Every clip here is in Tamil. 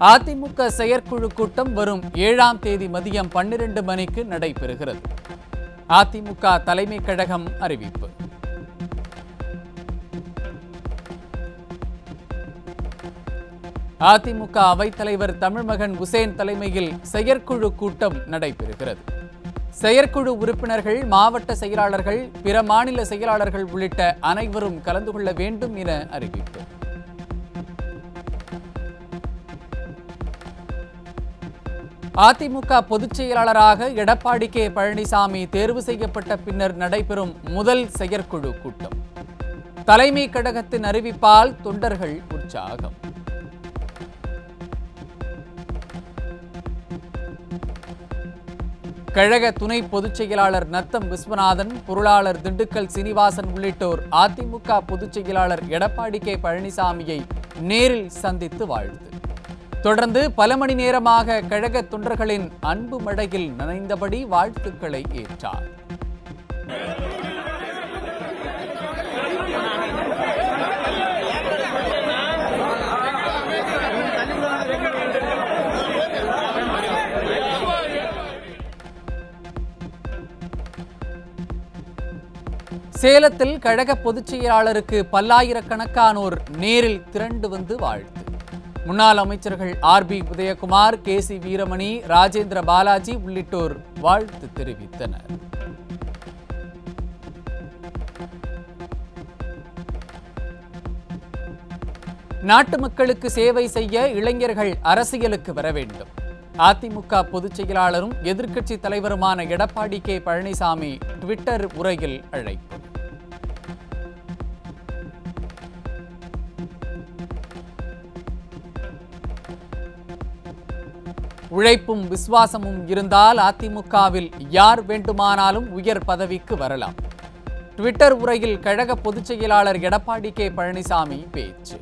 அதிமுக செயற்குழு கூட்டம் வரும் ஏழாம் தேதி மதியம் பன்னிரண்டு மணிக்கு நடைபெறுகிறது அதிமுக தலைமை கழகம் அறிவிப்பு அதிமுக அவைத்தலைவர் தமிழ்மகன் உசேன் தலைமையில் செயற்குழு கூட்டம் நடைபெறுகிறது செயற்குழு உறுப்பினர்கள் மாவட்ட செயலாளர்கள் பிற மாநில செயலாளர்கள் உள்ளிட்ட அனைவரும் கலந்து கொள்ள வேண்டும் என அறிவிப்பு அதிமுக பொதுச் செயலாளராக எடப்பாடி கே பழனிசாமி தேர்வு செய்யப்பட்ட பின்னர் நடைபெறும் முதல் செயற்குழு கூட்டம் தலைமை கழகத்தின் அறிவிப்பால் தொண்டர்கள் உற்சாகம் கழக துணை பொதுச் செயலாளர் நத்தம் விஸ்வநாதன் பொருளாளர் திண்டுக்கல் சீனிவாசன் உள்ளிட்டோர் அதிமுக பொதுச் செயலாளர் எடப்பாடி கே பழனிசாமியை நேரில் சந்தித்து வாழ்த்து தொடர்ந்து பல மணி நேரமாக கழக தொண்டர்களின் அன்பு மழையில் நனைந்தபடி வாழ்த்துக்களை ஏற்றார் சேலத்தில் கழக பொதுச் செயலாளருக்கு பல்லாயிரக்கணக்கானோர் நேரில் திரண்டு வந்து வாழ்த்து முன்னாள் அமைச்சர்கள் R P Udhayakumar K C Veeramani Rajendra Balaji உள்ளிட்டோர் வாழ்த்து தெரிவித்தனர் நாட்டு மக்களுக்கு சேவை செய்ய இளைஞர்கள் அரசியலுக்கு வர வேண்டும் அதிமுக பொதுச் செயலாளரும் எதிர்க்கட்சி தலைவருமான எடப்பாடி கே பழனிசாமி ட்விட்டர் உரையில் அழைப்பு உழைப்பும் விசுவாசமும் இருந்தால் அதிமுகவில் யார் வேண்டுமானாலும் உயர் பதவிக்கு வரலாம் ட்விட்டர் உரையில் கழக பொதுச் செயலாளர் எடப்பாடி கே பழனிசாமி பேச்சு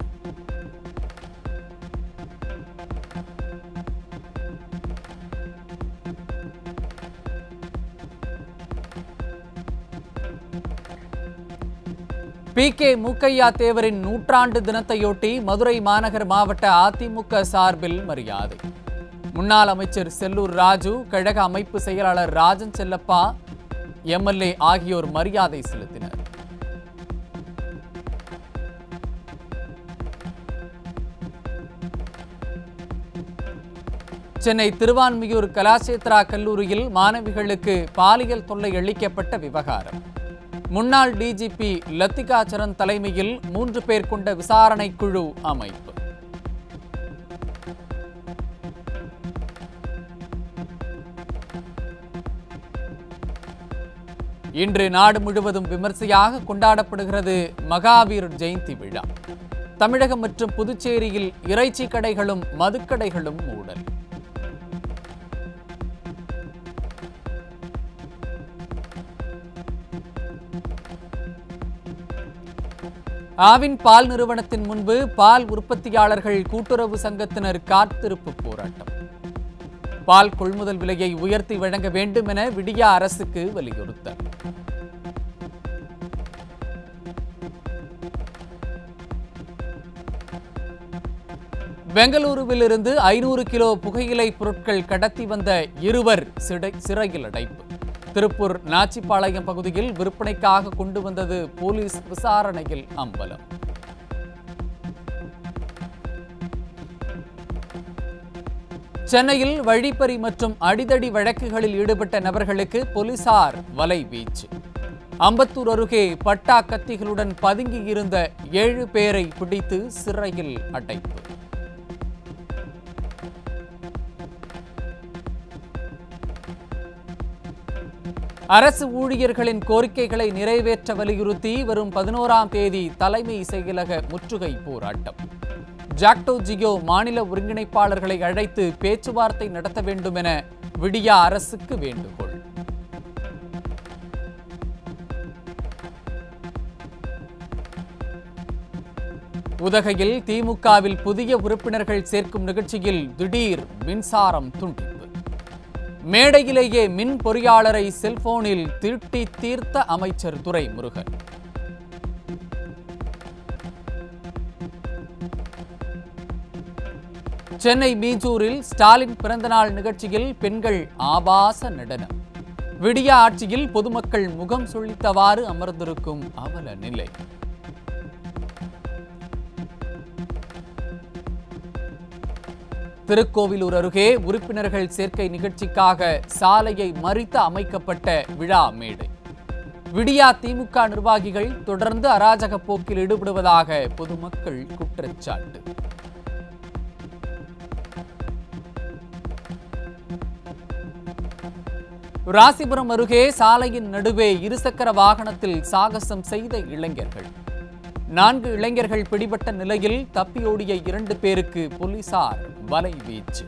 பி கே மூக்கையா தேவரின் நூற்றாண்டு தினத்தையொட்டி மதுரை மாநகர் மாவட்ட அதிமுக சார்பில் மரியாதை முன்னாள் அமைச்சர் செல்லூர் ராஜு கழக அமைப்பு செயலாளர் ராஜன் செல்லப்பா எம்எல்ஏ ஆகியோர் மரியாதை செலுத்தினர் சென்னை திருவான்மியூர் கலாசேத்ரா கல்லூரியில் மாணவிகளுக்கு பாலியல் தொல்லை அளிக்கப்பட்ட விவகாரம் முன்னாள் டிஜிபி லத்திகா சரண் தலைமையில் மூன்று பேர் கொண்ட விசாரணை குழு அமைப்பு இன்று நாடு முழுவதும் விமர்சையாக கொண்டாடப்படுகிறது மகாவீர் ஜெயந்தி விழா தமிழகம் மற்றும் புதுச்சேரியில் இறைச்சி கடைகளும் மதுக்கடைகளும் மூடல் ஆவின் பால் நிறுவனத்தின் முன்பு பால் உற்பத்தியாளர்கள் கூட்டுறவு சங்கத்தினர் காத்திருப்பு போராட்டம் பால் கொள்முதல் விலையை உயர்த்தி வழங்க வேண்டும் என விடியா அரசுக்கு வலியுறுத்தல் பெங்களூருவிலிருந்து ஐநூறு கிலோ புகையிலை பொருட்கள் கடத்தி வந்த இருவர் சிறை சிறையில் அடைப்பு திருப்பூர் நாச்சிப்பாளையம் பகுதியில் விற்பனைக்காக கொண்டு வந்தது போலீஸ் விசாரணையில் அம்பலம் சென்னையில் வழிப்பறி மற்றும் அடிதடி வழக்குகளில் ஈடுபட்ட நபர்களுக்கு போலீசார் வலை வீச்சு அம்பத்தூர் அருகே பட்டா கத்திகளுடன் பதுங்கியிருந்த ஏழு பேரை பிடித்து சிறையில் அடைப்பு அரசு ஊழியர்களின் கோரிக்கைகளை நிறைவேற்ற வலியுறுத்தி வரும் பதினோராம் தேதி தலைமை செயலக முற்றுகை போராட்டம் ஜாக்டோ ஜியோ மாநில ஒருங்கிணைப்பாளர்களை அழைத்து பேச்சுவார்த்தை நடத்த வேண்டும் என விடியா அரசுக்கு வேண்டுகோள் உதகையில் திமுகவில் புதிய உறுப்பினர்கள் சேர்க்கும் நிகழ்ச்சியில் திடீர் மின்சாரம் துண்டிப்பு மேடையிலேயே மின் பொறியாளரை செல்போனில் திருட்டி தீர்த்த அமைச்சர் துரைமுருகன் சென்னை மீஞ்சூரில் ஸ்டாலின் பிறந்தநாள் நிகழ்ச்சியில் பெண்கள் ஆபாச நடனம் விடிய ஆட்சியில் பொதுமக்கள் முகம் சுழித்தவாறு அமர்ந்திருக்கும் அவல நிலை திருக்கோவிலூர் அருகே உறுப்பினர்கள் சேர்க்கை நிகழ்ச்சிக்காக சாலையை மறித்து அமைக்கப்பட்ட விழா மேடை விடியா திமுக நிர்வாகிகள் தொடர்ந்து அராஜக போக்கில் ஈடுபடுவதாக பொதுமக்கள் குற்றச்சாட்டு ராசிபுரம் அருகே சாலையின் நடுவே இருசக்கர வாகனத்தில் சாகசம் செய்த இளைஞர்கள் நான்கு இளைஞர்கள் பிடிபட்ட நிலையில் தப்பியோடிய இரண்டு பேருக்கு போலீசார் வலை வீச்சு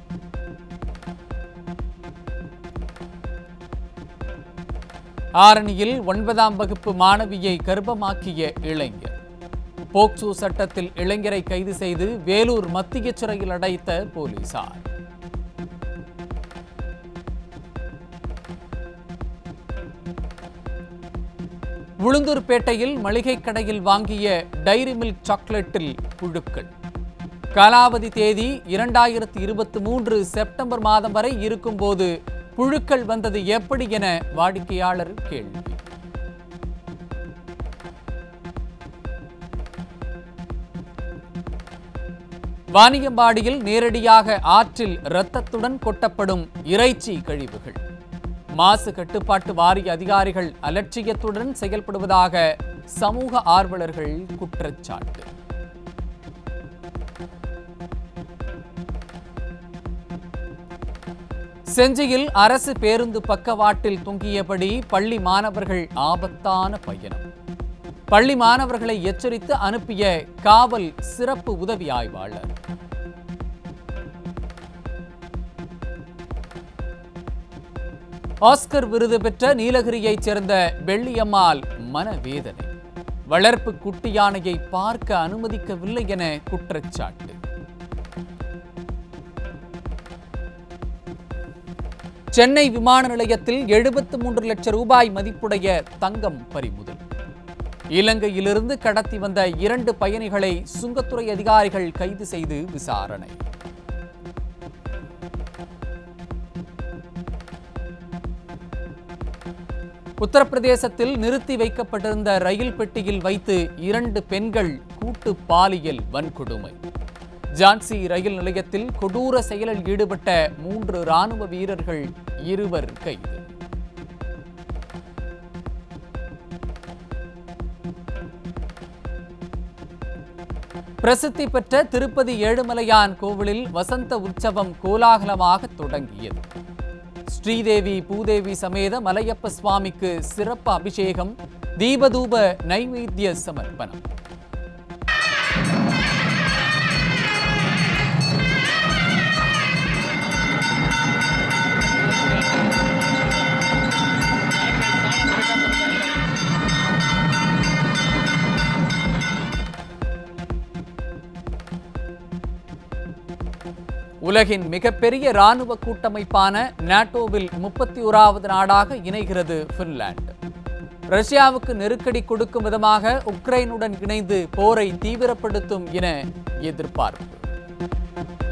ஆரணியில் ஒன்பதாம் வகுப்பு மாணவியை கர்ப்பமாக்கிய இளைஞர் போக்சோ சட்டத்தில் இளைஞரை கைது செய்து வேலூர் மத்திய சிறையில் அடைத்த போலீசார் உளுந்தூர்பேட்டையில் மளிகை கடையில் வாங்கிய டைரி மில்க் சாக்லேட்டில் புழுக்கள் காலாவதி தேதி இரண்டாயிரத்தி இருபத்தி மூன்று செப்டம்பர் மாதம் வரை இருக்கும்போது புழுக்கள் வந்தது எப்படி என வாடிக்கையாளர் கேள்வி வாணியம்பாடியில் நேரடியாக ஆற்றில் இரத்தத்துடன் கொட்டப்படும் இறைச்சி கழிவுகள் மாசு கட்டுப்பாட்டு வாரிய அதிகாரிகள் அலட்சியத்துடன் செயல்படுவதாக சமூக ஆர்வலர்கள் குற்றச்சாட்டு செஞ்சியில் அரசு பேருந்து பக்கவாட்டில் தொங்கியபடி பள்ளி மாணவர்கள் ஆபத்தான பயணம் பள்ளி மாணவர்களை எச்சரித்து அனுப்பிய காவல் சிறப்பு உதவி ஆய்வாளர் ஆஸ்கர் விருது பெற்ற நீலகிரியைச் சேர்ந்த வெள்ளியம்மாள் மனவேதனை வளர்ப்பு குட்டி யானையை பார்க்க அனுமதிக்கவில்லை என குற்றச்சாட்டு சென்னை விமான நிலையத்தில் எழுபத்து மூன்று லட்சம் ரூபாய் மதிப்புடைய தங்கம் பறிமுதல் இலங்கையிலிருந்து கடத்தி வந்த இரண்டு பயணிகளை சுங்கத்துறை அதிகாரிகள் கைது செய்து விசாரணை உத்தரப்பிரதேசத்தில் நிறுத்தி வைக்கப்பட்டிருந்த ரயில் பெட்டியில் வைத்து இரண்டு பெண்கள் கூட்டு பாலியல் வன்கொடுமை ஜான்சி ரயில் நிலையத்தில் கொடூர செயலில் ஈடுபட்ட மூன்று ராணுவ வீரர்கள் இருவர் கைது பிரசித்தி பெற்ற திருப்பதி ஏழுமலையான் கோவிலில் வசந்த உற்சவம் கோலாகலமாக தொடங்கியது ஸ்ரீதேவி பூதேவி சமேத மலையப்ப சுவாமிக்கு சிறப்பு அபிஷேகம் தீபதூப நைவேத்திய சமர்ப்பணம் உலகின் மிகப்பெரிய ராணுவ கூட்டமைப்பான நாட்டோவில் முப்பத்தி ஓராவது நாடாக இணைகிறது பின்லாந்து ரஷ்யாவுக்கு நெருக்கடி கொடுக்கும் விதமாக உக்ரைனுடன் இணைந்து போரை தீவிரப்படுத்தும் என எதிர்பார்ப்பு